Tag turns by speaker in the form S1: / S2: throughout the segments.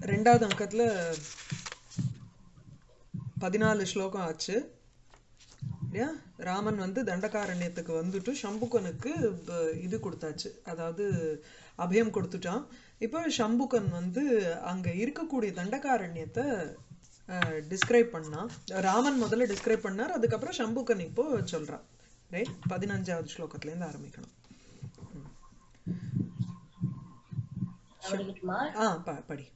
S1: ரெண்டாவது அங்கத்துல பதினாலு ஸ்லோகம் ஆச்சு இல்லையா ராமன் வந்து தண்டகாரண்யத்துக்கு வந்துட்டு சம்புகனுக்கு ப- இது கொடுத்தாச்சு அதாவது அபயம் கொடுத்துட்டான் இப்போ சம்புகன் வந்து அங்க இருக்கக்கூடிய தண்டகாரண்யத்தை டிஸ்கிரைப் பண்ணான் ராமன் முதல்ல டிஸ்கிரைப் பண்ணார் அதுக்கப்புறம் சம்புகன் இப்போ சொல்றான் ரைட் பதினஞ்சாவது ஸ்லோகத்துல இருந்து ஆரம்பிக்கணும்
S2: படிக்கட்டுமா
S1: ஆ ப- படி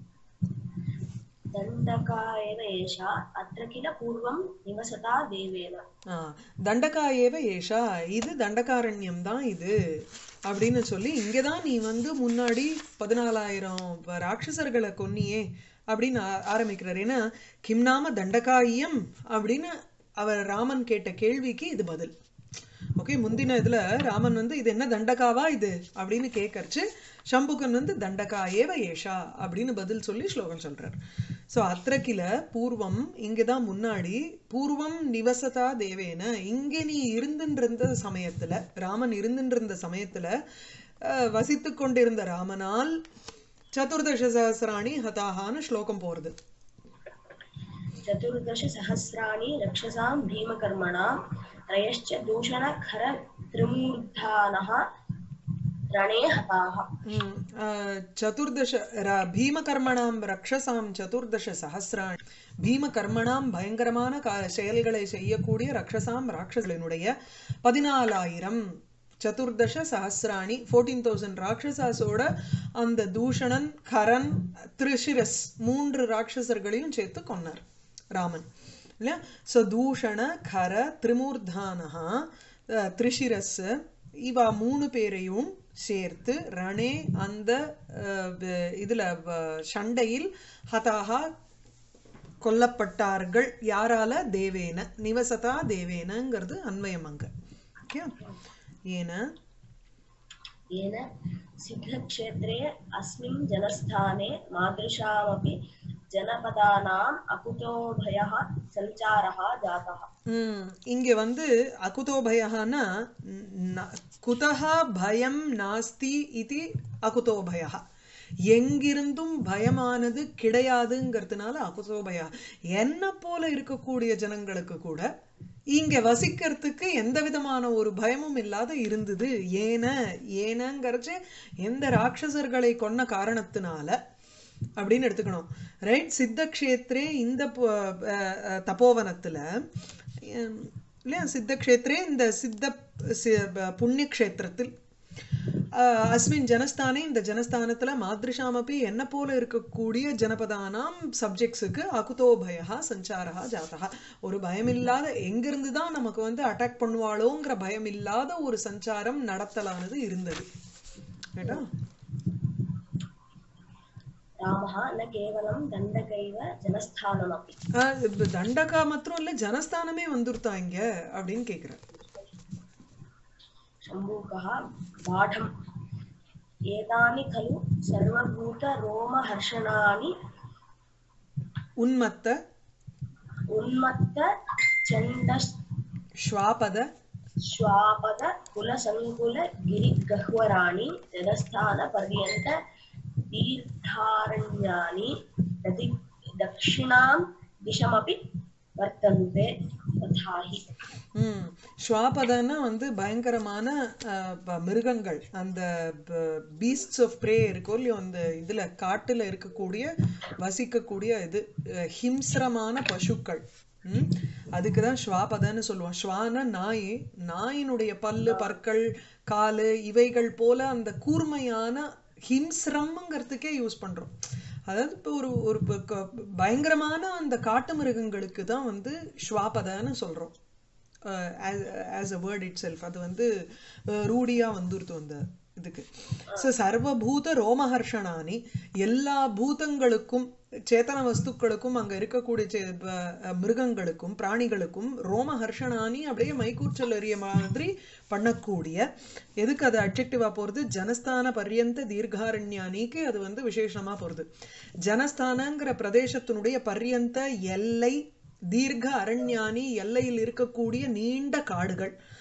S2: दण्डका एव एषा अत्र किल पूर्वं निवसता देवेन
S1: ஆ, தண்டகா ஏவ ஏஷா இது தண்டகாரண்யம் தான் இது அப்படின்னு சொல்லி இங்கதான் நீ வந்து முன்னாடி பதினாலாயிரம் ராட்சசர்களை கொன்னியே அப்படின்னு ஆ- ஆரம்பிக்கிறார் ஏன்னா கிம் நாம தண்டகாயம் அப்படின்னு அவர் ராமன் கேட்ட கேள்விக்கு இது பதில் ஓகே முந்தின இதுல ராமன் வந்து இது என்ன தண்டகாவா இது அப்படின்னு கேட்கறச்சு சம்புகன் வந்து தண்டகா ஏவ ஏஷா அப்படின்னு பதில் சொல்லி ஸ்லோகம் சொல்றார் சோ அத்திரக்கில பூர்வம் இங்கதான் முன்னாடி பூர்வம் நிவசதா தேவேன இங்க நீ இருந்துன்ற சமயத்துல ராமன் இருந்துன்ற சமயத்துல அஹ், வசித்துக் கொண்டிருந்த ராமனால் சதுர்தச சஹசிராணி ஹதாஹான்னு ஸ்லோகம் போறது
S2: चतुर्दशसहस्राणि रक्षसां भीमकर्मणा त्रयश्च दूषणखरत्रिमूर्धानः रणे हताः
S1: ம், அஹ், சதுர்தச ர- பீமகர்மணாம் ரக்ஷசாம் சதுர்தச சஹசிராணி பீமகர்மணாம் பயங்கரமான கா- செயல்களை செய்யக்கூடிய ரக்ஷசாம் ராட்சசனுடைய பதினாலாயிரம் சதுர்தச சஹசிராணி ஃபோர்டீன் தௌசண்ட் ராட்சசாஸோட அந்த தூஷணன் கரன் திரிஷிரஸ் மூன்று ராட்சசர்களையும் சேர்த்து கொன்னார் ராமன் இல்லையா ஸோ தூஷண கர திரிமூர்தானஹா அஹ், திரிஷிரஸ் இவா மூணு பேரையும் சேர்த்து ரணே அந்த அஹ், வ- இதுல வ- சண்டையில் ஹதாஹா கொல்லப்பட்டார்கள் யாரால தேவேன நிவசதா தேவேனங்கிறது அன்வயம் அங்க ஓகே ஏன
S2: येन सिद्धक्षेत्रे अस्मिन् जनस्थाने मादृशामपि जनपदानाम् अकुतो भयः सञ्चारः जातः
S1: ம், இங்க வந்து அகுதோபயஹான்னா ந- குதஹா பயம் நாஸ்தி இது அகுதோபயா எங்கிருந்தும் பயமானது கிடையாதுங்கிறதுனால அகுதோபயா என்ன போல இருக்கக்கூடிய ஜனங்களுக்கு கூட இங்க வசிக்கிறதுக்கு எந்த விதமான ஒரு பயமும் இல்லாத இருந்தது ஏன ஏனங்கிறச்சு எந்த ராட்சசர்களை கொன்ன காரணத்தினால அப்படின்னு எடுத்துக்கணும் ரைட் சித்தக்ஷேத்ரே இந்த பு- அஹ் அஹ் தபோவனத்துல ஹம், இல்லையா சித்தக்ஷேத்ரே இந்த சித்த சி- ப- புண்ணிய க்ஷேத்திரத்தில் அஹ், அஸ்மின் ஜனஸ்தானே இந்த ஜனஸ்தானத்துல மாதிருஷாமப்பி என்ன போல இருக்கக்கூடிய ஜனபதானாம் சப்ஜெக்ட்ஸுக்கு அகுதோ பயஹா சஞ்சாரஹா ஜாதகா ஒரு பயமில்லாத எங்கிருந்து தான் நமக்கு வந்து அட்டாக் பண்ணுவாளோங்கிற பயம் இல்லாத ஒரு சஞ்சாரம் நடத்தலானது இருந்தது ரைட்டா
S2: रामः न केवलं दण्डकैव जनस्थानमपि
S1: ஆஹ் இப்ப தண்டகா மாத்திரம் இல்ல ஜனஸ்தானமே வந்துருத்தா இங்க அப்படின்னு கேக்குறேன்
S2: शम्भूकः बाढम् एतानि खलु सर्वभूतरोमहर्षणानि
S1: உன்மத்த ஸ்வாபத
S2: उन्मत्तचण्डश्वापदकुलसङ्कुलगिरिगह्वराणि जलस्थानपर्यन्त दीर्घारण्यानि दति दक्षिणां दिशमपि वर्तन्ते तथा हि
S1: ம் ஸ்வாபதன்னா வந்து பயங்கரமான ஆஹ், ப- மிருகங்கள் அந்த பீஸ்ட்ஸ் ஆஃப் ப்ரே இருக்கோ இல்லையோ அந்த இதுல காட்டுல இருக்கக்கூடிய வசிக்கக்கூடிய இது அஹ், ஹிம்ஸ்ரமான பசுக்கள் ம் அதுக்கு தான் ஸ்வாபதன்னு சொல்லுவோம் ஸ்வான நாய் நாயினுடைய பல்லு பற்கள் காலு இவைகள் போல அந்த கூர்மையான ஹிம்ஸ்ரம்ங்கிறதுக்கே யூஸ் பண்றோம் அதாவது இப்போ ஒரு ஒரு ப- க- பயங்கரமான அந்த காட்டு மிருகங்களுக்கு தான் வந்து ஸ்வாபதன்னு சொல்றோம் as a word itself அது வந்து அஹ், ரூடியா வந்துருத்து அந்த இதுக்கு ஸோ சர்வபூத ரோமஹர்ஷனானி எல்லா பூதங்களுக்கும் சேத்தன வஸ்துக்களுக்கும் அங்க இருக்கக்கூடிய சே- ப- அஹ், மிருகங்களுக்கும் பிராணிகளுக்கும் ரோமஹர்ஷனானி அப்படியே மைக்கூச்சல் எறிய மாதிரி பண்ணக்கூடிய எதுக்கு அது அட்ஜெக்டிவா போறது ஜனஸ்தான பர்யந்த தீர்காரண்யானிக்கு அது வந்து விசேஷமா போறது ஜனஸ்தானங்கிற பிரதேசத்தினுடைய பர்யந்த எல்லை தீர்க்க அரண்யானி எல்லையில் இருக்கக்கூடிய நீண்ட காடுகள்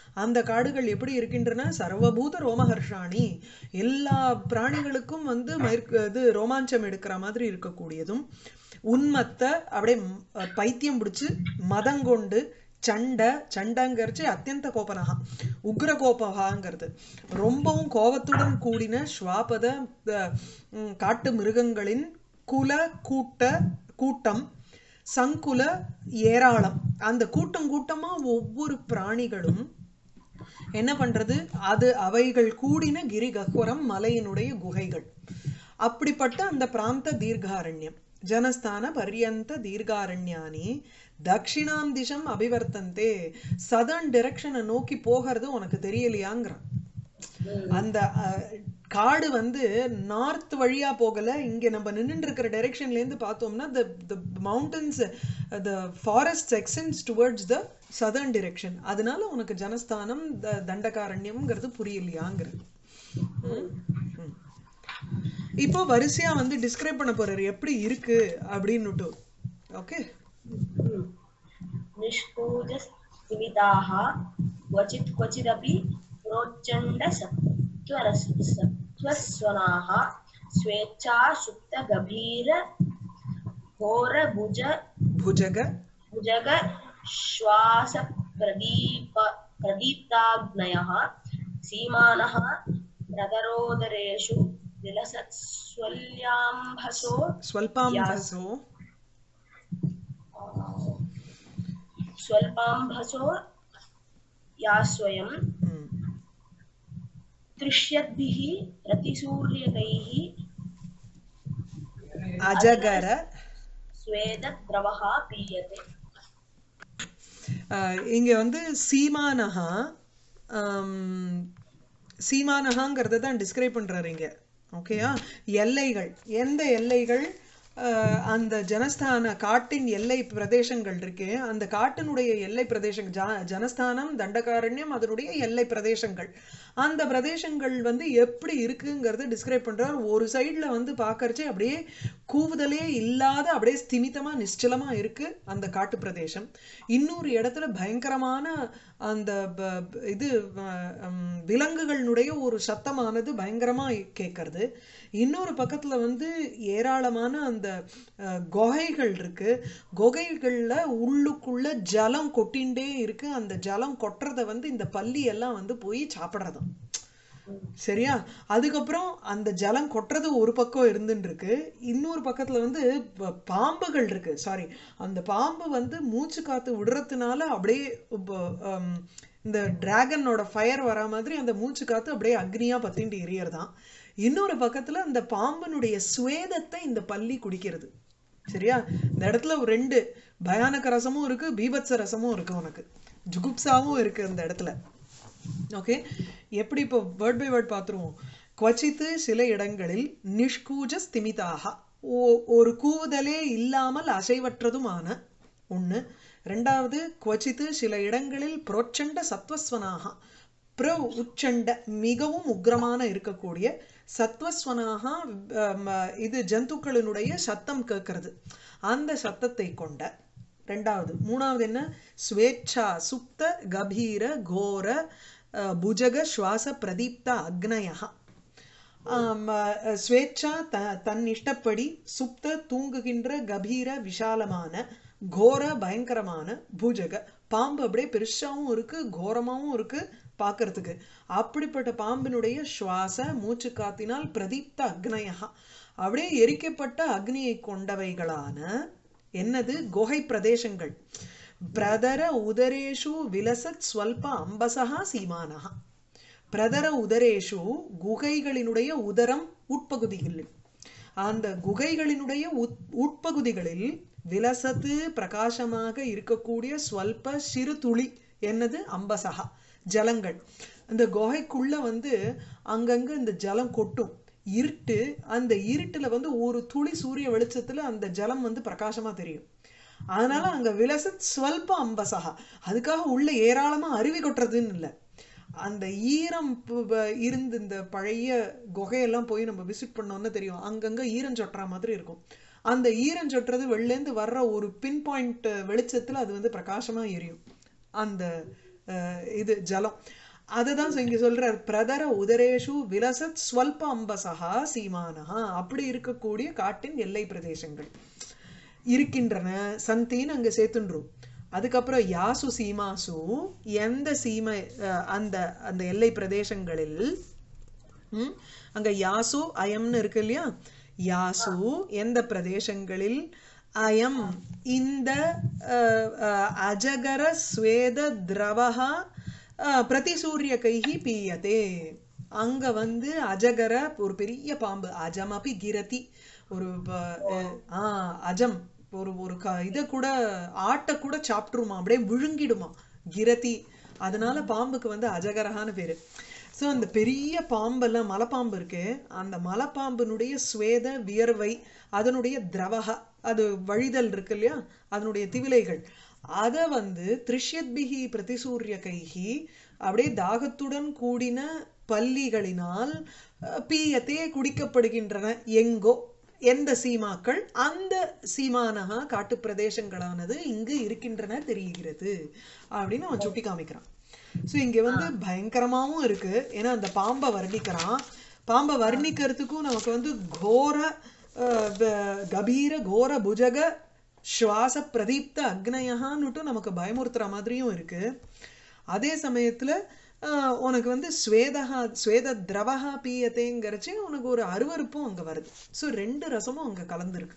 S1: அந்த காடுகள் எப்படி இருக்கின்றன சர்வபூத ரோமஹர்ஷாணி எல்லா பிராணிகளுக்கும் வந்து மயிர்- இது ரோமாஞ்சம் எடுக்கிற மாதிரி இருக்கக்கூடியதும் உன்மத்த அப்படியே ம், அஹ், பைத்தியம் பிடிச்சு மதங்கொண்டு சண்டை சண்டைங்கிறச்சு அத்தியந்த கோபனகா உக்ர கோபகாங்கிறது ரொம்பவும் கோபத்துடன் கூடின ஸ்வாபத அஹ், ம், காட்டு மிருகங்களின் குல கூட்ட கூட்டம் சங்குல ஏராளம் அந்த கூட்டம் கூட்டமா ஒவ்வொரு பிராணிகளும் என்ன பண்றது அது அவைகள் கூடின கிரி கஹ்வரம் மலையினுடைய குகைகள் அப்படிப்பட்ட அந்த பிராந்த தீர்காரண்யம் ஜனஸ்தான பர்யந்த தீர்காரண்யானி தக்ஷிணாம் திசம் அபிவர்த்தந்தே சதர்ன் டிரெக்ஷனை நோக்கி போகிறது உனக்கு தெரியலையாங்கிறான் அந்த அஹ், காடு வந்து நார்த் வழியா போகல இங்க நம்ம நின்னுட்டு இருக்கிற டைரக்ஷன்ல இருந்து பார்த்தோம்னா the the mountains the forests extends towards the southern direction அதனால உனக்கு ஜனஸ்தானம் த- தண்டகாரண்யம்ங்கிறது புரியலையாங்கிறது ம்? ம். இப்போ வரிசையா வந்து டிஸ்கிரைப் பண்ண போறாரு எப்படி இருக்கு அப்படின்னுட்டு ஓகே
S2: निष्पूजस्तिमिताः क्वचित् क्वचिदपि प्रोच्चण्डसत्त्वरस सत्त्वस्वनाः स्वेच्छा सुप्तगभीर घोरभुज
S1: புஜக
S2: भुजग श्वास प्रदीप प्रदीप्ताग्नयः सीमानः प्रदरोदरेषु विलसत्स्वल्याम्भसो
S1: ஸ்வல்பாம்பசோ
S2: स्वल्पाम्भसो या स्वयं
S1: ம்.
S2: तृष्यद्भिः प्रतिसूर्यकैः
S1: அஜகர
S2: स्वेदद्रवः पीयते
S1: ஆஹ் இங்க வந்து சீமானஹா ஆம், சீமானஹாங்கிறத தான் டிஸ்கிரைப் பண்றாரு இங்க ஓகேயா எல்லைகள் எந்த எல்லைகள் ஆஹ் அந்த ஜனஸ்தான காட்டின் எல்லை பிரதேசங்கள் இருக்கு அந்த காட்டினுடைய எல்லை பிரதேசங்கள் ஜா- ஜனஸ்தானம் தண்டகாரண்யம் அதனுடைய எல்லை பிரதேசங்கள் அந்த பிரதேசங்கள் வந்து எப்படி இருக்குங்கிறத டிஸ்கிரைப் பண்றார் ஒரு சைடுல வந்து பார்க்கறச்சே அப்படியே கூவுதலே இல்லாத அப்படியே ஸ்திமிதமா நிശ്ചலமா இருக்கு அந்த காட்டு பிரதேசம் இன்னொரு இடத்துல பயங்கரமான அந்த ப- ப- இது அஹ், ஹம், விலங்குகளினுடைய ஒரு சத்தமானது பயங்கரமா கேட்கறது இன்னொரு பக்கத்துல வந்து ஏராளமான அந்த அஹ், குகைகள் இருக்கு குகைகள்ல உள்ளுக்குள்ள ஜலம் கொட்டிண்டே இருக்கு அந்த ஜலம் கொட்டுறத வந்து இந்த பல்லி எல்லாம் வந்து போய் சாப்பிடுறதாம் சரியா அதுக்கப்புறம் அந்த ஜலம் கொட்டுறது ஒரு பக்கம் இருந்துட்டு இருக்கு இன்னொரு பக்கத்துல வந்து ப- பாம்புகள் இருக்கு சாரி அந்த பாம்பு வந்து மூச்சு காத்து விடுறதுனால அப்படியே ப- ஹம், இந்த டிராகனோட ஃபயர் வரா மாதிரி அந்த மூச்சு காத்து அப்படியே அக்னியா பத்திண்டு எரியறதாம் இன்னொரு பக்கத்துல அந்த பாம்பினுடைய சுவேதத்தை இந்த பல்லி குடிக்கிறது சரியா இந்த இடத்துல ஒரு ரெண்டு பயானக ரசமும் இருக்கு பீபத்ச ரசமும் இருக்கு உனக்கு ஜுகுப்சாவும் இருக்கு அந்த இடத்துல ஓகே எப்படி இப்போ வேர்ட் பை வேர்ட் பார்த்துருவோம் குவச்சித்து சில இடங்களில் நிஷ்கூஜ ஸ்திமிதாக ஓ- ஒரு கூவுதலே இல்லாமல் அசைவற்றதுமான ஒண்ணு ரெண்டாவது குவச்சித்து சில இடங்களில் புரோச்சண்ட சத்வஸ்வனாக பிர உச்சண்ட மிகவும் உக்ரமான இருக்கக்கூடிய சத்வஸ்வனாக ஆம், இது ஜந்துக்களினுடைய சத்தம் கேட்கறது அந்த சத்தத்தை கொண்ட ரெண்டாவது மூணாவது என்ன ஸ்வேச்சா சுப்த கபீர கோர அஹ், புஜக சுவாச பிரதீப்த அக்னயா ஆம், அஹ், ஸ்வேச்சா த தன் இஷ்டப்படி சுப்த தூங்குகின்ற கபீர விஷாலமான கோர பயங்கரமான பூஜக பாம்பு அப்படியே பெருசாவும் இருக்கு கோரமாவும் இருக்கு பார்க்கறதுக்கு அப்படிப்பட்ட பாம்பினுடைய சுவாச மூச்சு காத்தினால் பிரதீப்த அக்னயா அப்படியே எரிக்கப்பட்ட அக்னியை கொண்டவைகளான என்னது குகை பிரதேசங்கள் பிரதர உதரேஷு விலசத் ஸ்வல்ப அம்பசகா சீமானஹா பிரதர உதரேஷு குகைகளினுடைய உதரம் உட்பகுதிகளில் அந்த குகைகளினுடைய உட்- உட்பகுதிகளில் விலசத்து பிரகாசமாக இருக்கக்கூடிய ஸ்வல்ப சிறு துளி என்னது அம்பசகா ஜலங்கள் அந்த குகைக்குள்ள வந்து அங்கங்க இந்த ஜலம் கொட்டும் இருட்டு அந்த இருட்டுல வந்து ஒரு துளி சூரிய வெளிச்சத்துல அந்த ஜலம் வந்து பிரகாசமா தெரியும் அதனால அங்க விலசத் ஸ்வல்ப அம்பசகா அதுக்காக உள்ள ஏராளமா அருவி கொட்டுறதுன்னு இல்லை அந்த ஈரம் பு- ப- இருந்து இந்த பழைய குகையெல்லாம் போய் நம்ம விசிட் பண்ணோம்னா தெரியும் அங்கங்க ஈரம் சொட்டுற மாதிரி இருக்கும் அந்த ஈரம் சொட்டுறது வெளிலேருந்து வர்ற ஒரு பின் பாயிண்ட் வெளிச்சத்துல அது வந்து பிரகாசமா எரியும் அந்த அஹ், இது ஜலம் அதுதான் இங்க சொல்றார் பிரதர உதரேஷு விலசத் ஸ்வல்ப அம்பசகா சீமானஹா அப்படி இருக்கக்கூடிய காட்டின் எல்லை பிரதேசங்கள் இருக்கின்றன சந்தின்னு அங்க சேர்த்துன்றோம் அதுக்கப்புறம் யாசு சீமாசு எந்த சீமை அஹ், அந்த அந்த எல்லை பிரதேசங்களில் ம், அங்க யாசு அயம்னு இருக்கு இல்லையா யாசு எந்த பிரதேசங்களில் அயம் இந்த அஹ், அஹ், அஜகர ஸ்வேத திரவஹா அஹ், பிரதிசூரிய கைகி பீயதே அங்க வந்து அஜகர ஒரு பெரிய பாம்பு அஜமபி கிரதி ஒரு ப- அஹ், ஆ அஜம் ஒரு ஒரு க இதை கூட ஆட்டை கூட சாப்பிட்டுருமா அப்படியே விழுங்கிடுமா கிரதி அதனால பாம்புக்கு வந்து அஜகரஹான்னு பேரு ஸோ அந்த பெரிய பாம்பெல்லாம் மலைப்பாம்பு இருக்கு அந்த மலைப்பாம்பினுடைய ஸ்வேத வியர்வை அதனுடைய திரவகா அது வழிதல் இருக்கு இல்லையா அதனுடைய திவிலைகள் அதை வந்து திருஷ்யத்பிகி பிரதிசூரிய கைகி அப்படியே தாகத்துடன் கூடின பல்லிகளினால் அஹ், பீயத்தே குடிக்கப்படுகின்றன எங்கோ எந்த சீமாக்கள் அந்த சீமானகா காட்டு பிரதேசங்களானது இங்கு இருக்கின்றன தெரிகிறது அப்படின்னு அவன் சுட்டி காமிக்கிறான் ஸோ இங்க வந்து பயங்கரமாவும் இருக்கு ஏன்னா அந்த பாம்பை வர்ணிக்கிறான் பாம்பை வர்ணிக்கிறதுக்கும் நமக்கு வந்து கோர அஹ், ப- கபீர கோர புஜக சுவாச பிரதீப்த அக்னயகான்னுட்டும் நமக்கு பயமுறுத்துற மாதிரியும் இருக்கு அதே சமயத்துல ஆஹ், உனக்கு வந்து ஸ்வேதகா ஸ்வேத திரவகா பீயத்தேங்கிறச்சு உனக்கு ஒரு அருவருப்பும் அங்க வருது ஸோ ரெண்டு ரசமும் அங்க கலந்துருக்கு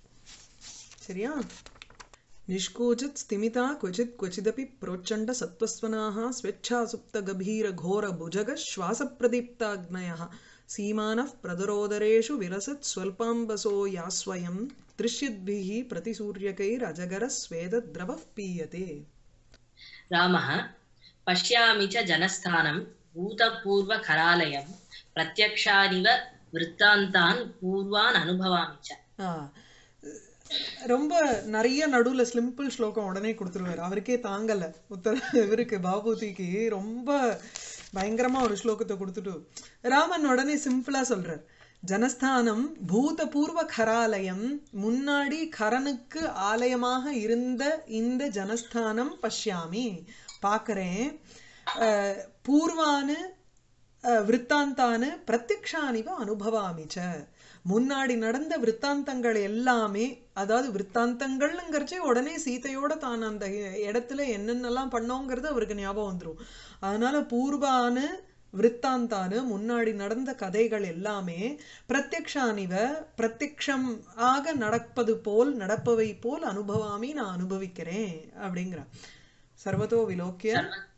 S1: சரியா निष्कोचित् स्तिमिता क्वचित् क्वचिदपि प्रोच्चण्ड सत्त्वस्वनाः स्वेच्छासुप्तगभीरघोरभुजगः श्वासप्रदीप्ताग्नयः सीमानः प्रदरोदरेषु विलसत् स्वल्पाम्बसो यास्वयं त्रिष्यद्भिः प्रतिसूर्यकैरजगरस्वेदद्रवः पीयते
S3: रामः पश्यामि च जनस्थानं भूतपूर्वकरालयं प्रत्यक्षानिव वृत्तान्तान् पूर्वान् अनुभवामि च
S1: ஆ, ரொம்ப நிறைய நடுவுல சிம்பிள் ஸ்லோகம் உடனே கொடுத்துருவாரு அவருக்கே தாங்கல உத்தர இவருக்கு பாபூதிக்கு ரொம்ப பயங்கரமா ஒரு ஸ்லோகத்தை கொடுத்துட்டு ராமன் உடனே சிம்பிளா சொல்றார் ஜனஸ்தானம் பூதபூர்வ கராலயம் முன்னாடி கரனுக்கு ஆலயமாக இருந்த இந்த ஜனஸ்தானம் பஷ்யாமி பார்க்கறேன் அஹ், பூர்வானு அஹ், விருத்தாந்தானு பிரத்யக்ஷானிவ அனுபவாமி ச முன்னாடி நடந்த விருத்தாந்தங்கள் எல்லாமே அதாவது விருத்தாந்தங்கள்ங்கிறச்சே உடனே சீதையோட தான் அந்த இடத்துல என்னென்னலாம் பண்ணோங்கிறது அவருக்கு ஞாபகம் வந்துரும் அதனால பூர்வானு விருத்தாந்தானு முன்னாடி நடந்த கதைகள் எல்லாமே பிரத்யக்ஷானிவ பிரத்யக்ஷம் ஆக நடப்பது போல் நடப்பவை போல் அனுபவாமி நான் அனுபவிக்கிறேன் அப்படிங்கிறான் சர்வதோ விலோக்கிய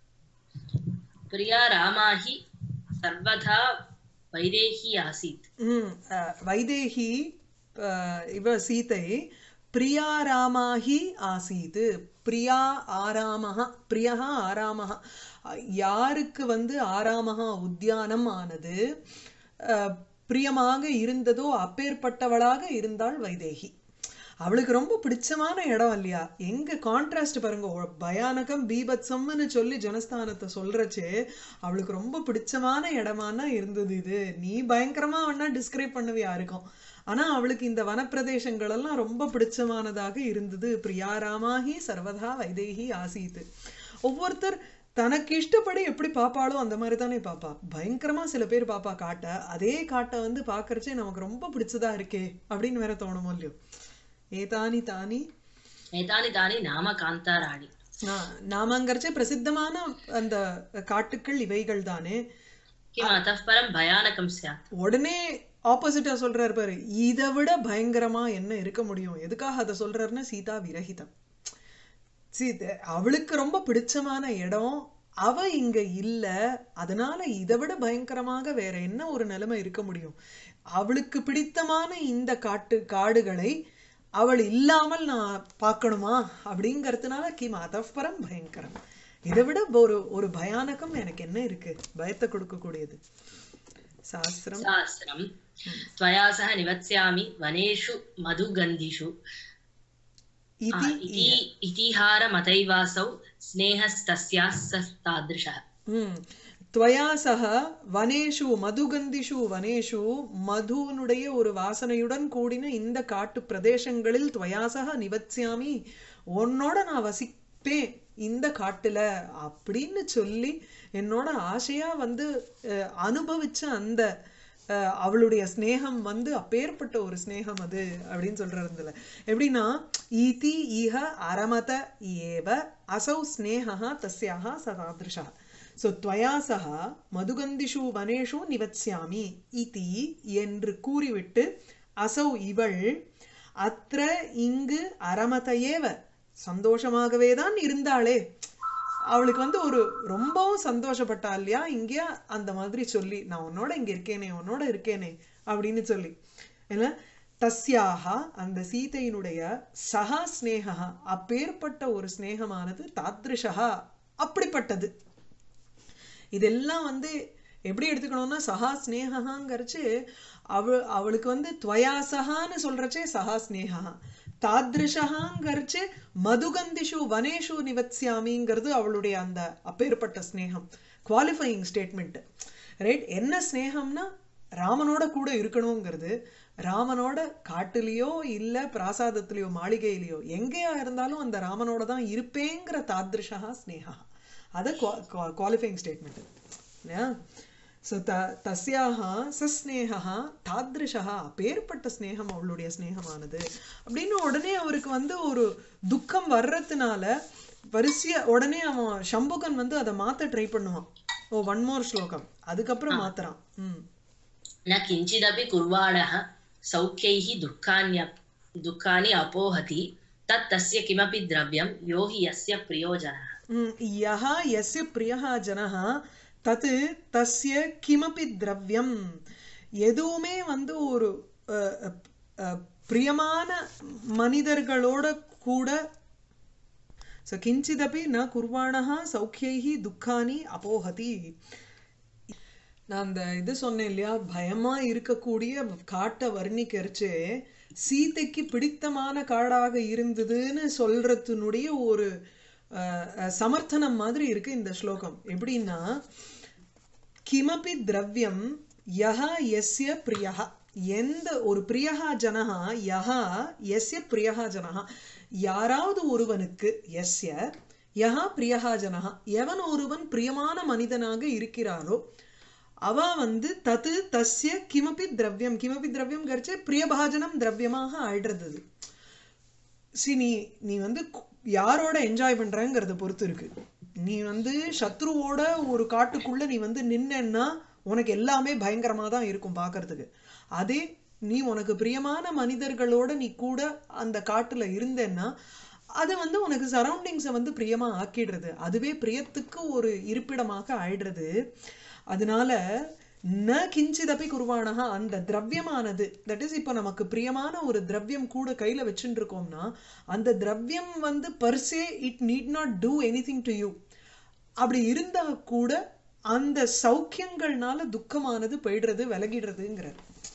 S3: प्रिया रामा हि सर्वथा वैदेही आसीत्
S1: ம், அஹ், வைதேகி அஹ், இவ சீதை பிரியா ராமாஹி ஆசீது பிரியா ஆராமஹா பிரியஹா ஆராமஹா அஹ், யாருக்கு வந்து ஆராமஹா உத்தியானம் ஆனது அஹ், பிரியமாக இருந்ததோ அப்பேற்பட்டவளாக இருந்தாள் வைதேகி அவளுக்கு ரொம்ப பிடிச்சமான இடம் இல்லையா எங்க கான்ட்ராஸ்ட் பாருங்க ஒ- பயானகம் பீபத்சம்னு சொல்லி ஜனஸ்தானத்தை சொல்றச்சே அவளுக்கு ரொம்ப பிடிச்சமான இடமானா இருந்தது இது நீ பயங்கரமா வேணா டிஸ்கிரைப் பண்ணுவியா இருக்கும் ஆனா அவளுக்கு இந்த வனப்பிரதேசங்கள் எல்லாம் ரொம்ப பிடிச்சமானதாக இருந்தது பிரியாராமாகி சர்வதா வைதேகி ஆசீத்து ஒவ்வொருத்தர் தனக்கு இஷ்டப்படி எப்படி பாப்பாளோ அந்த மாதிரி தானே பாப்பா பயங்கரமா சில பேர் பாப்பா காட்ட அதே காட்டை வந்து பாக்குறச்சே நமக்கு ரொம்ப பிடிச்சதா இருக்கே அப்படின்னு வேற தோணுமோ இல்லையோ ஏதானி தானி
S3: एतानि तानि नाम कान्ताराणि
S1: நா- நாமங்கிறச்சே பிரசித்தமான அந்த காட்டுக்கள் இவைகள் தானே
S3: किम् अतः परं भयानकं स्यात्
S1: உடனே ஆப்போசிட்டா சொல்றாரு பாரு இதை விட பயங்கரமா என்ன இருக்க முடியும் எதுக்காக அதை சொல்றாருன்னா சீதா விரகிதம் சீதை அவளுக்கு ரொம்ப பிடிச்சமான இடம் அவ இங்க இல்ல அதனால இதை விட பயங்கரமாக வேற என்ன ஒரு நிலைமை இருக்க முடியும் அவளுக்கு பிடித்தமான இந்த காட்டு காடுகளை அவள் இல்லாமல் நான் பார்க்கணுமா அப்படிங்கறதுனால கிம் அதப்பரம் பயங்கரம் இதை விட ஒரு ஒரு பயானகம் எனக்கு என்ன இருக்கு பயத்தை கொடுக்கக்கூடியது சாஸ்திரம்
S3: सहस्रं त्वया सह निवत्स्यामि वनेषु मधुगन्धिषु
S1: इति
S3: इति इतिहारमतैवासौ स्नेहस्तस्याः स तादृशः
S1: ம் துவயா சக வனேஷு மதுகந்திஷு வனேஷு மதுனுடைய ஒரு வாசனையுடன் கூடின இந்த காட்டு பிரதேசங்களில் துவயா சக நிவத்ஸ்யாமி உன்னோட நான் வசிப்பேன் இந்த காட்டுல அப்படின்னு சொல்லி என்னோட ஆசையா வந்து அஹ், அனுபவிச்ச அந்த அஹ், அவளுடைய ஸ்நேகம் வந்து அப்பேற்பட்ட ஒரு ஸ்நேகம் அது அப்படின்னு சொல்றதுல எப்படின்னா ஈதி ஈஹ அரமத ஏவ அசௌ ஸ்நேகா தஸ்யாக சதாதிருஷா ஸோ துவயா சக மதுகந்திஷு வனேஷு நிவத்ஸ்யாமி இதி என்று கூறிவிட்டு அசௌ இவள் அத்ர இங்கு அரமதையேவ சந்தோஷமாகவே தான் இருந்தாளே அவளுக்கு வந்து ஒரு ரொம்பவும் சந்தோஷப்பட்டா இல்லையா இங்கேயா அந்த மாதிரி சொல்லி நான் உன்னோட இங்க இருக்கேனே உன்னோட இருக்கேனே அப்படின்னு சொல்லி இல்ல தஸ்யாக அந்த சீதையினுடைய சகா ஸ்நேகா அப்பேற்பட்ட ஒரு ஸ்நேகமானது தாத்ருஷா அப்படிப்பட்டது இதெல்லாம் வந்து எப்படி எடுத்துக்கணும்னா சஹா ஸ்னேகாங்கிறச்சு அவ அவளுக்கு வந்து துவயாசகான்னு சொல்றச்சே சஹா ஸ்னேகா தாத்ருஷகாங்கிறச்சு மதுகந்திஷு வனேஷு நிவத்ஸ்யாமிங்கிறது அவளுடைய அந்த அப்பேற்பட்ட ஸ்னேகம் குவாலிஃபையிங் ஸ்டேட்மெண்ட் ரைட் என்ன ஸ்னேகம்னா ராமனோட கூட இருக்கணுங்கிறது ராமனோட காட்டுலயோ இல்ல பிராசாதத்திலயோ மாளிகையிலயோ எங்கேயா இருந்தாலும் அந்த ராமனோட தான் இருப்பேங்கிற தாத்ருஷா ஸ்னேகா அது குவாலிஃபைங் ஸ்டேட்மெண்ட் இல்லையா ஸோ த தஸ்யாக சஸ்நேகா தாத்ருஷா அப்பேற்பட்ட ஸ்நேகம் அவளுடைய ஸ்நேகமானது அப்படின்னு உடனே அவருக்கு வந்து ஒரு துக்கம் வர்றதுனால வரிசையா உடனே அவன் சம்புகன் வந்து அதை மாத்த ட்ரை பண்ணுவான் ஓ ஒன் மோர் ஸ்லோகம் அதுக்கப்புறம் மாத்துறான் ம்
S3: न किञ्चिदपि कुर्वाणः सौख्यैः दुःखान्य दुःखानि अपोहति तत् तस्य किमपि द्रव्यं यो हि यस्य प्रियो जनः
S1: ம், யः यस्य प्रियः जनः தத் தஸ்ய கிமபி திரவியம் எதுவுமே வந்து ஒரு அஹ், அஹ், அஹ், பிரியமான மனிதர்களோட கூட ஸோ கிஞ்சிதபி ந குர்வாணா சௌக்கியைஹி துக்கானி அப்போஹதி நான் அந்த இது சொன்னேன் இல்லையா பயமா இருக்கக்கூடிய காட்டை வர்ணிக்கரிச்சு சீதைக்கு பிடித்தமான காடாக இருந்ததுன்னு சொல்றதுனுடைய ஒரு அஹ், அஹ், சமர்த்தனம் மாதிரி இருக்கு இந்த ஸ்லோகம் எப்படின்னா கிமபி திரவியம் யஹ எஸ்ய பிரியஹ எந்த ஒரு பிரியஹா ஜனஹா யஹா எஸ்ய பிரியஹா ஜனஹா யாராவது ஒருவனுக்கு எஸ்ய யஹா பிரியஹா ஜனஹா எவன் ஒருவன் பிரியமான மனிதனாக இருக்கிறாரோ அவ வந்து தத்து தஸ்ய கிமபி திரவியம் கிமபி திரவியம் கரிச்சு பிரியபாஜனம் திரவியமாக ஆயிடுறது அது. சி நீ நீ வந்து கு- யாரோட என்ஜாய் பண்றங்கிறத பொறுத்து இருக்கு நீ வந்து சத்ருவோட ஒரு காட்டுக்குள்ள நீ வந்து நின்னேன்னா உனக்கு எல்லாமே பயங்கரமா தான் இருக்கும் பார்க்கிறதுக்கு அதே நீ உனக்கு பிரியமான மனிதர்களோட நீ கூட அந்த காட்டுல இருந்தேன்னா அது வந்து உனக்கு சரௌண்டிங்ஸை வந்து பிரியமா ஆக்கிடுறது அதுவே பிரியத்துக்கு ஒரு இருப்பிடமாக ஆயிடுறது அதனால ந கிஞ்சிதபி குருவானஹா அந்த திரவியமானது தட் இஸ் இப்போ நமக்கு பிரியமான ஒரு திரவியம் கூட கையில வச்சுட்டு இருக்கோம்னா அந்த திரவியம் வந்து per se it need not do anything to you அப்படி இருந்தா கூட அந்த சௌக்கியங்கள்னால துக்கமானது போயிடுறது விலகிடுறதுங்கிறார்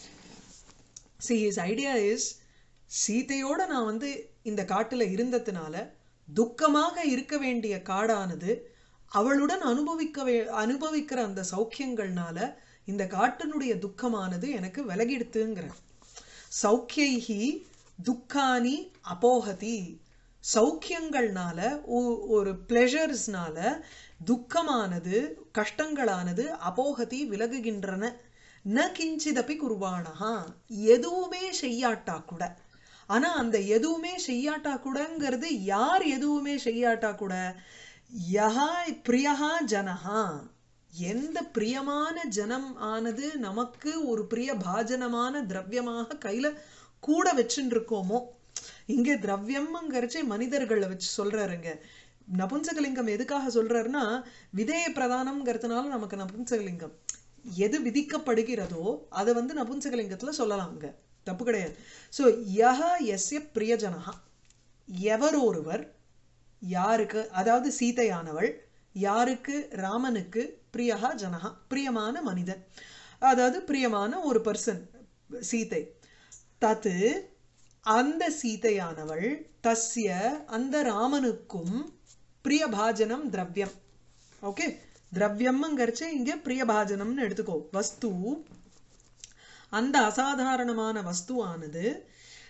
S1: see his idea is சீதையோட நான் வந்து இந்த காட்டுல இருந்ததுனால துக்கமாக இருக்க வேண்டிய காடானது அவளுடன் அனுபவிக்க வே- அனுபவிக்கிற அந்த சௌக்கியங்கள்னால இந்த காட்டினுடைய துக்கமானது எனக்கு விலகிடுத்துங்கிற சௌக்கியைஹி துக்கானி அபோகதி சௌக்கியங்கள்னால ஒ- ஒரு பிளெஷர்ஸ்னால துக்கமானது கஷ்டங்களானது அபோகதி விலகுகின்றன ந கிஞ்சிதபி குருவானஹா எதுவுமே செய்யாட்டா கூட ஆனா அந்த எதுவுமே செய்யாட்டா கூடங்கிறது யார் எதுவுமே செய்யாட்டா கூட யஹா பிரியஹா ஜனஹா எந்த பிரியமான ஜனம் ஆனது நமக்கு ஒரு பிரிய பாஜனமான திரவியமாக கையில கூட வச்சுட்டு இருக்கோமோ இங்க திரவியம்ங்கிறச்சே மனிதர்களை வச்சு சொல்றாருங்க நபும்சகலிங்கம் எதுக்காக சொல்றாருன்னா விதேய பிரதானம்ங்கிறதுனால நமக்கு நபும்சகலிங்கம் எது விதிக்கப்படுகிறதோ அதை வந்து நபும்சகலிங்கத்துல சொல்லலாம் அங்க தப்பு கிடையாது சோ யஹ எஸ்ய பிரியஜனஹா எவர் ஒருவர் யாருக்கு அதாவது சீதையானவள் யாருக்கு ராமனுக்கு பிரியஹா ஜனஹா பிரியமான மனிதன் அதாவது பிரியமான ஒரு பர்சன் சீதை தத்து அந்த சீதையானவள் தஸ்ய அந்த ராமனுக்கும் பிரியபாஜனம் திரவியம் ஓகே திரவியம்ங்கிறச்சு இங்க பிரியபாஜனம்னு எடுத்துக்கோ வஸ்து அந்த அசாதாரணமான வஸ்துவானது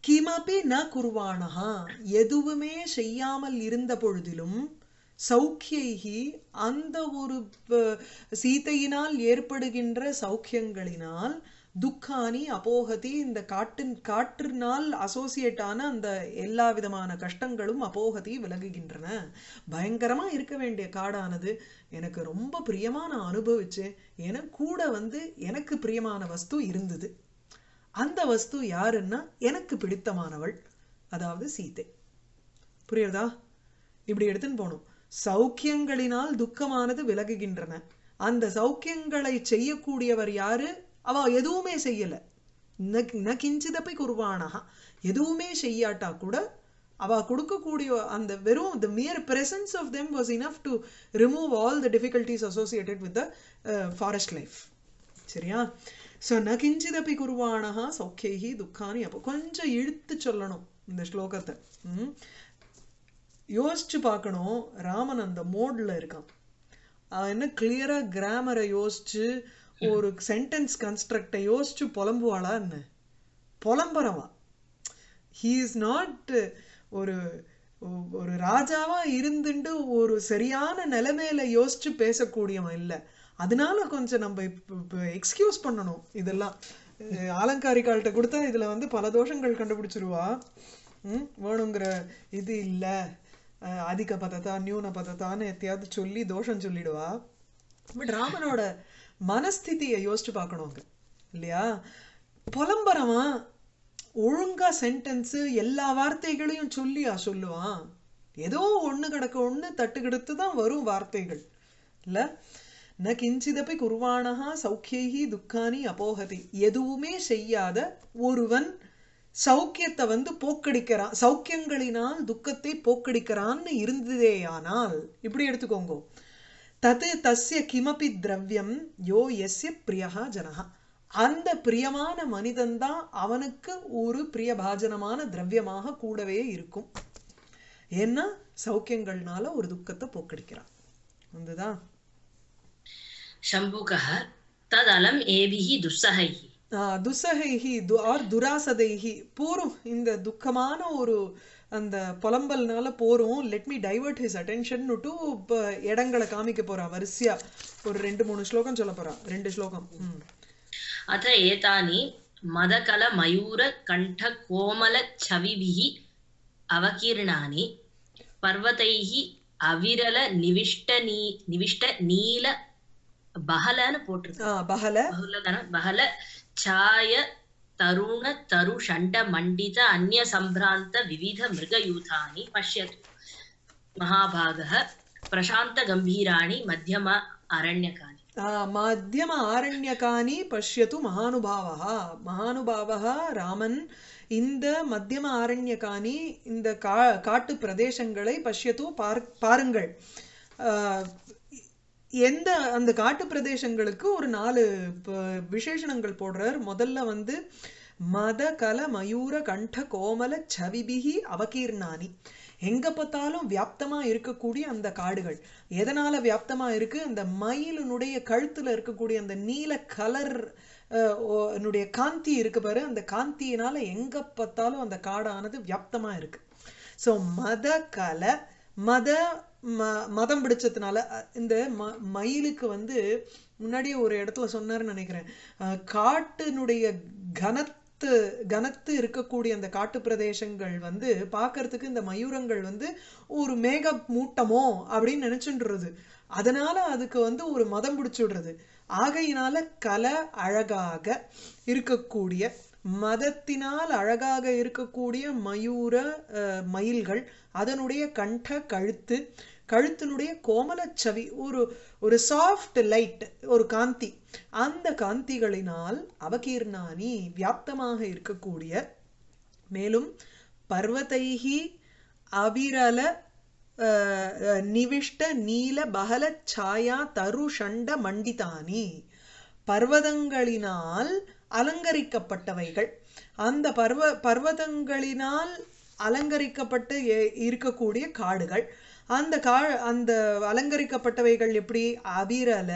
S1: கிமபி ந குர்வாணஹா எதுவுமே செய்யாமல் இருந்த பொழுதிலும் சௌக்கியைகி அந்த ஒரு ப- சீதையினால் ஏற்படுகின்ற சௌக்கியங்களினால் துக்கானி அபோகதி இந்த காட்டின் காற்றினால் அசோசியேட் ஆன அந்த எல்லா விதமான கஷ்டங்களும் அபோகதி விலகுகின்றன பயங்கரமா இருக்க வேண்டிய காடானது எனக்கு ரொம்ப பிரியமா நான் அனுபவிச்சேன் என கூட வந்து எனக்கு பிரியமான வஸ்து இருந்தது அந்த வஸ்து யாருன்னா எனக்கு பிடித்தமானவள் அதாவது சீதை புரியுறதா இப்படி எடுத்துன்னு போகணும் சௌக்கியங்களினால் துக்கமானது விலகுகின்றன அந்த சௌக்கியங்களை செய்யக்கூடியவர் யாரு அவ எதுவுமே செய்யல ந- ந கிஞ்சிதப்பை குருவானஹா எதுவுமே செய்யாட்டா கூட அவ கொடுக்கக்கூடிய அந்த வெறும் the mere presence of them was enough to remove all the difficulties associated with the uh, forest life சரியா ஸோ ந கிஞ்சிதப்பி குருவானஹா சௌக்கியைஹி துக்கானி அப்போ கொஞ்சம் இழுத்து சொல்லணும் இந்த ஸ்லோகத்தை ம்? யோசிச்சு பார்க்கணும் ராமன் அந்த மோட்ல இருக்கான் அவன் என்ன கிளியரா கிராமரை யோசிச்சு ஒரு சென்டென்ஸ் கன்ஸ்ட்ரக்டை யோசிச்சு புலம்புவாளா என்ன புலம்புறவா ஹீ இஸ் நாட் ஒரு ஒரு ராஜாவா இருந்துட்டு ஒரு சரியான நிலைமையில யோசிச்சு பேசக்கூடியவன் இல்ல அதனால கொஞ்சம் நம்ம எக்ஸ்கியூஸ் பண்ணணும் இதெல்லாம் அஹ் அலங்காரிகால்கிட்ட கொடுத்தா இதுல வந்து பல தோஷங்கள் கண்டுபிடிச்சிருவா ம், வேணுங்கிற இது இல்ல அஹ் அதிக பதத்தா நியூன பதத்தான்னு எத்தையாவது சொல்லி தோஷம் சொல்லிடுவா பட் ராமனோட மனஸ்திதியை யோசிச்சு பார்க்கணும் அங்க இல்லையா புலம்புறவன் ஒழுங்கா சென்டென்ஸ் எல்லா வார்த்தைகளையும் சொல்லியா சொல்லுவான் ஏதோ ஒண்ணு கிடக்க ஒண்ணு தட்டு கிடத்து தான் வரும் வார்த்தைகள் இல்ல ந கிஞ்சிதப்பை குருவானஹா சௌக்கியைஹி துக்கானி அபோகதி எதுவுமே செய்யாத ஒருவன் சௌக்கியத்தை வந்து போக்கடிக்கிறான் சௌக்கியங்களினால் துக்கத்தை போக்கடிக்கிறான்னு இருந்ததேயானால் இப்படி எடுத்துக்கோங்க தது தஸ்ய கிமபி திரவியம் யோ எஸ்ய பிரியஹா ஜனஹா அந்த பிரியமான மனிதன்தான் அவனுக்கு ஒரு பிரியபாஜனமான திரவியமாக கூடவே இருக்கும் ஏன்னா சௌக்கியங்கள்னால ஒரு துக்கத்தை போக்கடிக்கிறான் வந்துதா
S3: शम्भुकः तदलम् एभिः दुस्सहैः
S1: ஆஹ் துஸ்ஸகைஹி து ஆர் துராசதைஹி போரும் இந்த துக்கமான ஒரு அந்த புலம்பல்னால போரும் let me divert his attention to இடங்களை காமிக்க போறா வரிசையா ஒரு ரெண்டு மூணு ஸ்லோகம் சொல்ல போறா ரெண்டு ஸ்லோகம் ம்
S3: अथ एतानि मदकलमयूरकण्ठकोमलच्छविभिः अवकीर्णानि पर्वतैः अविरलनिविष्टनी निविष्टनील बहलன்னு போட்டிருக்கு
S1: ஆஹ் பஹல
S3: बहुलधन बहल छाय तरुण तरु षण्ड मण्डित अन्य सम्भ्रान्त विविध मृगयूथानि पश्यतु महाभागः प्रशान्त गम्भीराणि मध्यम अरण्यकानि
S1: ஆஹ் மத்தியம ஆரண்யகானி பஷ்யத்து மகானுபாவா மகானுபாவா ராமன் இந்த மத்தியம ஆரண்யகானி இந்த கா காட்டு பிரதேசங்களை பஷ்யத்து பார் பாருங்கள் ஆஹ் எந்த அந்த காட்டு பிரதேசங்களுக்கு ஒரு நாலு ப- விசேஷணங்கள் போடுறார் முதல்ல வந்து மத கல மயூர கண்ட கோமல சவிபிகி அவகீர்ணானி எங்க பார்த்தாலும் வியாப்தமா இருக்கக்கூடிய அந்த காடுகள் எதனால வியாப்தமா இருக்கு அந்த மயிலினுடைய கழுத்துல இருக்கக்கூடிய அந்த நீல கலர் னுடைய காந்தி இருக்கு பாரு அந்த காந்தியினால எங்க பார்த்தாலும் அந்த காடானது வியாப்தமா இருக்கு ஸோ மத கலை மத ம மதம் பிடிச்சதுனால அ, இந்த ம மயிலுக்கு வந்து முன்னாடியே ஒரு இடத்துல சொன்னாருன்னு நினைக்கிறேன் அஹ், காட்டினுடைய கனத்து கனத்து இருக்கக்கூடிய அந்த காட்டு பிரதேசங்கள் வந்து பார்க்கறதுக்கு இந்த மயூரங்கள் வந்து ஒரு மேக மூட்டமோ அப்படின்னு நினைச்சுன்றது அதனால அதுக்கு வந்து ஒரு மதம் பிடிச்சுடுறது ஆகையினால கலை அழகாக இருக்கக்கூடிய மதத்தினால் அழகாக இருக்கக்கூடிய மயூர அஹ், மயில்கள் அதனுடைய கண்ட கழுத்து கழுத்தினுடைய கோமலச்சவி ஒரு ஒரு சாஃப்ட் லைட் ஒரு காந்தி அந்த காந்திகளினால் அவகீர்ணானி வியாப்தமாக இருக்கக்கூடிய மேலும் பர்வதைஹி அவிரல அஹ், அஹ், நிவிஷ்ட நீல பகல சாயா தரு ஷண்ட மண்டிதானி பர்வதங்களினால் அலங்கரிக்கப்பட்டவைகள் அந்த பர்வ பர்வதங்களினால் அலங்கரிக்கப்பட்டு எ- இருக்கக்கூடிய காடுகள் அந்த கா அந்த அலங்கரிக்கப்பட்டவைகள் எப்படி அபிரல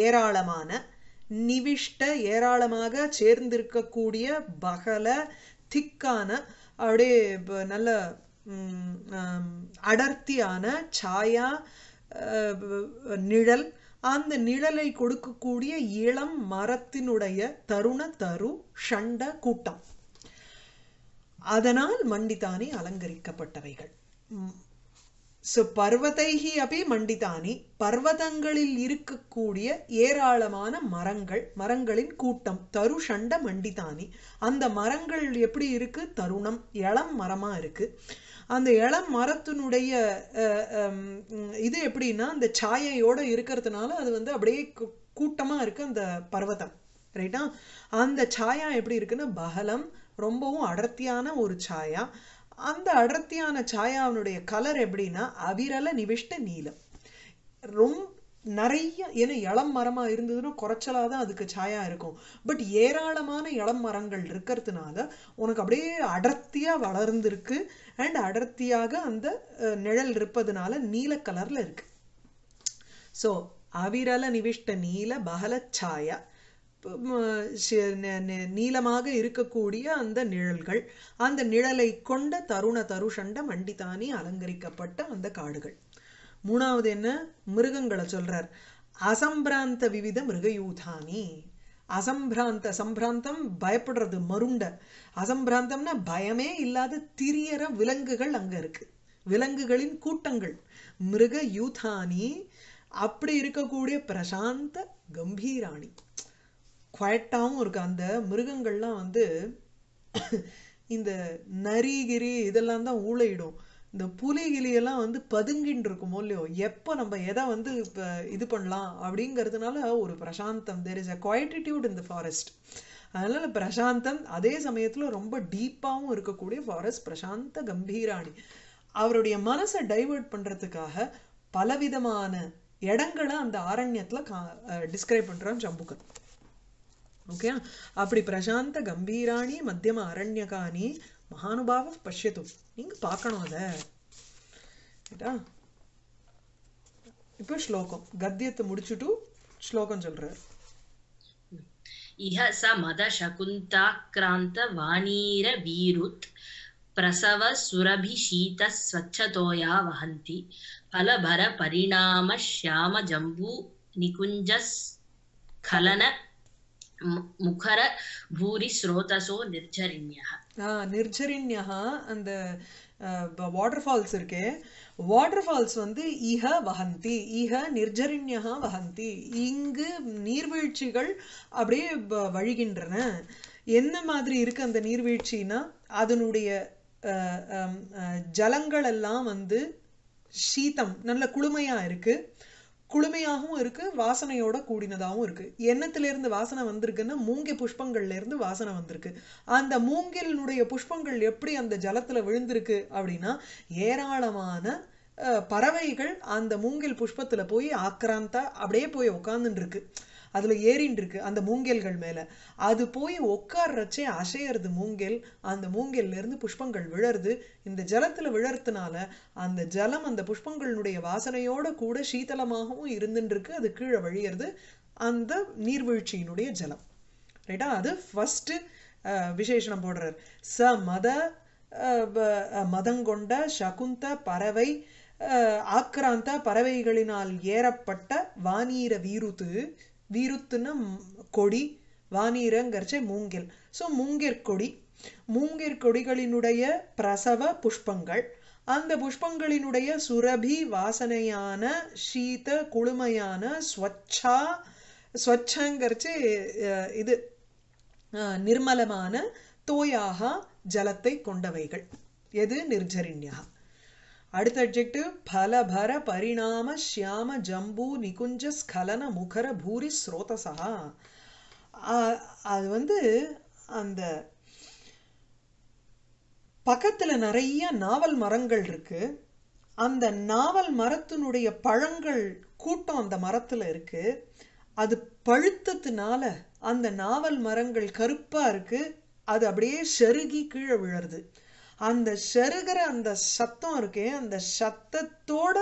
S1: ஏராளமான நிவிஷ்ட ஏராளமாக சேர்ந்திருக்கக்கூடிய பகல திக்கான அப்படியே இப்ப நல்ல ம், ஆம், அடர்த்தியான சாயா அஹ், நிழல் அந்த நிழலை கொடுக்கக்கூடிய இளம் மரத்தினுடைய தருண தரு ஷண்ட கூட்டம் அதனால் மண்டித்தானி அலங்கரிக்கப்பட்டவைகள் ஸோ பர்வதைகி அப்படி மண்டித்தானி பர்வதங்களில் இருக்கக்கூடிய ஏராளமான மரங்கள் மரங்களின் கூட்டம் தரு ஷண்ட மண்டித்தானி அந்த மரங்கள் எப்படி இருக்கு தருணம் இளம் மரமா இருக்கு அந்த இளம் மரத்தினுடைய அஹ், ஹம், உம், இது எப்படின்னா அந்த சாயையோட இருக்கிறதுனால அது வந்து அப்படியே கூ- கூட்டமா இருக்கு அந்த பர்வதம் ரைட்டா அந்த சாயா எப்படி இருக்குன்னா பகலம் ரொம்பவும் அடர்த்தியான ஒரு சாயா அந்த அடர்த்தியான சாயாவினுடைய கலர் எப்படின்னா அவிரல நிவிஷ்ட நீலம் ரொம்ப நிறைய ஏன்னா இளம் மரமா இருந்ததுன்னா குறைச்சலா தான் அதுக்கு சாயா இருக்கும் பட் ஏராளமான இளம் மரங்கள் இருக்கிறதுனால உனக்கு அப்படியே அடர்த்தியா வளர்ந்திருக்கு அண்ட் அடர்த்தியாக அந்த அஹ், நிழல் இருப்பதுனால நீல கலர்ல இருக்கு ஸோ அவிரல நிவிஷ்ட நீல பகலச்சாயா ப- ம- சி- ந- ந- நீலமாக இருக்கக்கூடிய அந்த நிழல்கள் அந்த நிழலை கொண்ட தருண தருஷண்ட மண்டிதானி அலங்கரிக்கப்பட்ட அந்த காடுகள் மூணாவது என்ன மிருகங்களை சொல்றார் அசம்பிராந்த விவித மிருகயூதானி அசம்பிராந்த சம்பிராந்தம் பயப்படுறது மருண்ட அசம்பிராந்தம்னா பயமே இல்லாத திரியற விலங்குகள் அங்க இருக்கு விலங்குகளின் கூட்டங்கள் மிருக யூதானி அப்படி இருக்கக்கூடிய பிரசாந்த கம்பீராணி குவாய்ட்டாகவும் இருக்கு அந்த மிருகங்கள்லாம் வந்து இந்த நரிகிரி இதெல்லாம் தான் ஊழையிடும் இந்த புலிகிளி எல்லாம் வந்து பதுங்கின்னு இருக்குமோ இல்லையோ எப்போ நம்ம எதை வந்து இப்போ இது பண்ணலாம் அப்படிங்கிறதுனால ஒரு பிரசாந்தம் there is a quietude in the forest அதனால பிரசாந்தம் அதே சமயத்துல ரொம்ப டீப்பாகவும் இருக்கக்கூடிய ஃபாரஸ்ட் பிரசாந்த கம்பீராணி அவருடைய மனசை டைவர்ட் பண்றதுக்காக பலவிதமான இடங்களை அந்த ஆரண்யத்துல டிஸ்கிரைப் பண்றான் சம்புகன் ஓகே அப்படி பிரசாந்த கம்பீராணி மத்தியம அரண்யகானி மகானுபாவ பஷ்யத்து நீங்க பார்க்கணும் அத ரைட்டா இப்போ ஸ்லோகம் கத்தியத்தை முடிச்சுட்டு ஸ்லோகம் சொல்றாரு
S3: इह स मदशकुन्ताक्रान्तवाणीरवीरुत् प्रसव सुरभिशीतः स्वच्छतोया वहन्ति फलभरपरिणामश्यामजम्बू निकुञ्जस्खलन मु- मुखर भूरिस्रोतसो निर्झरिण्यः
S1: ஆஹ் நிர்ஜரிண்யா அந்த வாட்டர் ஃபால்ஸ் இருக்கே வாட்டர் ஃபால்ஸ் வந்து இஹ வஹந்தி இஹ நிர்ஜரிண்யா வஹந்தி இங்கு நீர்வீழ்ச்சிகள் அப்படியே வ- வழிகின்றன என்ன மாதிரி இருக்கு அந்த நீர்வீழ்ச்சினா அதனுடைய அஹ், ஹம், அஹ், ஜலங்கள் எல்லாம் வந்து சீதம் நல்ல குளுமையா இருக்கு குளுமையாகவும் இருக்கு வாசனையோட கூடினதாகவும் இருக்கு எண்ணத்துல இருந்து வாசனை வந்திருக்குன்னா மூங்கை புஷ்பங்கள்ல இருந்து வாசனை வந்திருக்கு அந்த மூங்கிலினுடைய புஷ்பங்கள் எப்படி அந்த ஜலத்துல விழுந்திருக்கு அப்படின்னா ஏராளமான அஹ், பறவைகள் அந்த மூங்கில் புஷ்பத்துல போய் ஆக்ராந்தா அப்படியே போய் உட்காந்துட்டு இருக்கு அதுல ஏறின்னு இருக்கு அந்த மூங்கில்கள் மேல அது போய் உட்கார்றச்சே அசையறது மூங்கில் அந்த மூங்கில்ல இருந்து புஷ்பங்கள் விழருது இந்த ஜலத்துல விழறதுனால அந்த ஜலம் அந்த புஷ்பங்களுடைய வாசனையோட கூட சீதளமாகவும் இருந்துட்டு இருக்கு அது கீழே வழியறது அந்த நீர்வீழ்ச்சியினுடைய ஜலம் ரைட்டா அது ஃபர்ஸ்ட் விசேஷணம் போடுறார் ச மத அஹ், ப- அஹ், மதங்கொண்ட சகுந்த பறவை அஹ், ஆக்ராந்த பறவைகளினால் ஏறப்பட்ட வானீர வீருத்து வீருத்துன்னா ம், கொடி வானீரங்கிறச்சே மூங்கில் ஸோ மூங்கிற் கொடி மூங்கிற் கொடிகளினுடைய பிரசவ புஷ்பங்கள் அந்த புஷ்பங்களினுடைய சுரபி வாசனையான சீத குளுமையான ஸ்வச்சா ஸ்வச்சங்கிறச்சு அஹ், இது அஹ், நிர்மலமான தோயாக ஜலத்தை கொண்டவைகள் எது நிர்ஜரிண்யா அடுத்த அட்ஜெக்டிவ் பலபர பரிணாம ஷியாம ஜம்பு நிகுஞ்ச ஸ்கலன முகர பூரி ஸ்ரோதசா ஆஹ், அது வந்து அந்த பக்கத்துல நிறைய நாவல் மரங்கள் இருக்கு அந்த நாவல் மரத்தினுடைய பழங்கள் கூட்டம் அந்த மரத்துல இருக்கு அது பழுத்ததுனால அந்த நாவல் மரங்கள் கருப்பா இருக்கு அது அப்படியே செருகி கீழே விழருது அந்த செருகிற அந்த சத்தம் இருக்கே அந்த சத்தத்தோட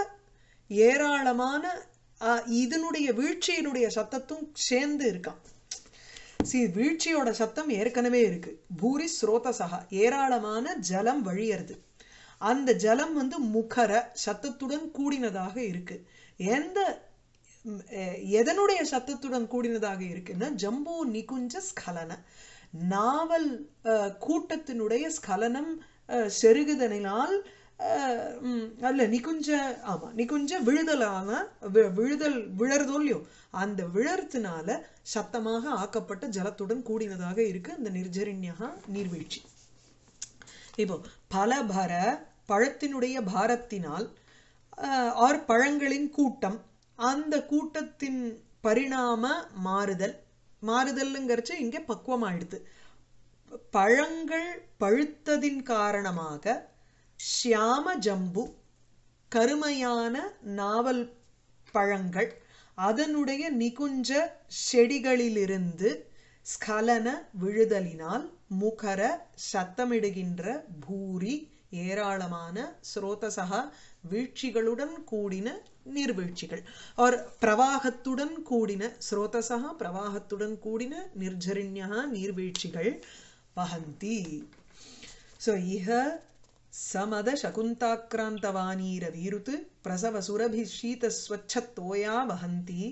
S1: ஏராளமான ஆஹ், இதனுடைய வீழ்ச்சியினுடைய சத்தத்தும் சேர்ந்து இருக்கான் சி வீழ்ச்சியோட சத்தம் ஏற்கனவே இருக்கு பூரி ஸ்ரோதசகா ஏராளமான ஜலம் வழியறது அந்த ஜலம் வந்து முகர சத்தத்துடன் கூடினதாக இருக்கு எந்த ம், அஹ், எதனுடைய சத்தத்துடன் கூடினதாக இருக்குன்னா ஜம்பு நிகுஞ்ச ஸ்கலன நாவல் அஹ், கூட்டத்தினுடைய ஸ்கலனம் அஹ், செருகுதலினால் அஹ், ம், அல்ல நிகுஞ்ச ஆமா நிகுஞ்ச விழுதலான வி- விழுதல் விழறதோ இல்லையோ அந்த விழறதுனால சத்தமாக ஆக்கப்பட்ட ஜலத்துடன் கூடினதாக இருக்கு அந்த நிர்ஜரிண்யா நீர்வீழ்ச்சி இப்போ பலபர பழத்தினுடைய பாரத்தினால் ஆர் பழங்களின் கூட்டம் அந்த கூட்டத்தின் பரிணாம மாறுதல் மாறுதல்ங்கிறச்சு இங்கே பக்குவமாயிடுது பழங்கள் பழுத்ததின் காரணமாக ஷியாம ஜம்பு கருமையான நாவல் பழங்கள் அதனுடைய நிகுஞ்ச செடிகளிலிருந்து ஸ்கலன விழுதலினால் முகர சத்தமிடுகின்ற பூரி ஏராளமான ஸ்ரோதசகா வீழ்ச்சிகளுடன் கூடின நீர்வீழ்ச்சிகள் ஒரு பிரவாகத்துடன் கூடின ஸ்ரோதசகா பிரவாகத்துடன் கூடின நிர்ஜரிண்யா நீர்வீழ்ச்சிகள் வஹந்தி ஸோ இஹ समद शकुन्ताक्रान्तवानीरवीरुत् प्रसवसुरभिशीतस्वच्छत्तोया वहन्ती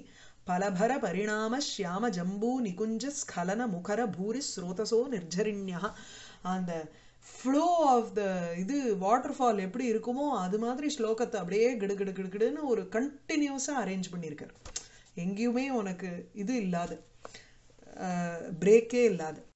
S1: फलभरपरिणामश्यामजम्बूनिकुञ्जस्खलनमुखरभूरिस्रोतसो निर्झरिण्यः அந்த ஃப்ளோ ஆஃப் த இது வாட்டர் ஃபால் எப்படி இருக்குமோ அது மாதிரி ஸ்லோகத்தை அப்படியே கிடு கிடு கிடு கிடுன்னு ஒரு கண்டினியூஸாக அரேஞ்ச் பண்ணியிருக்காரு எங்கேயுமே உனக்கு இது இல்லாத பிரேக்கே இல்லாத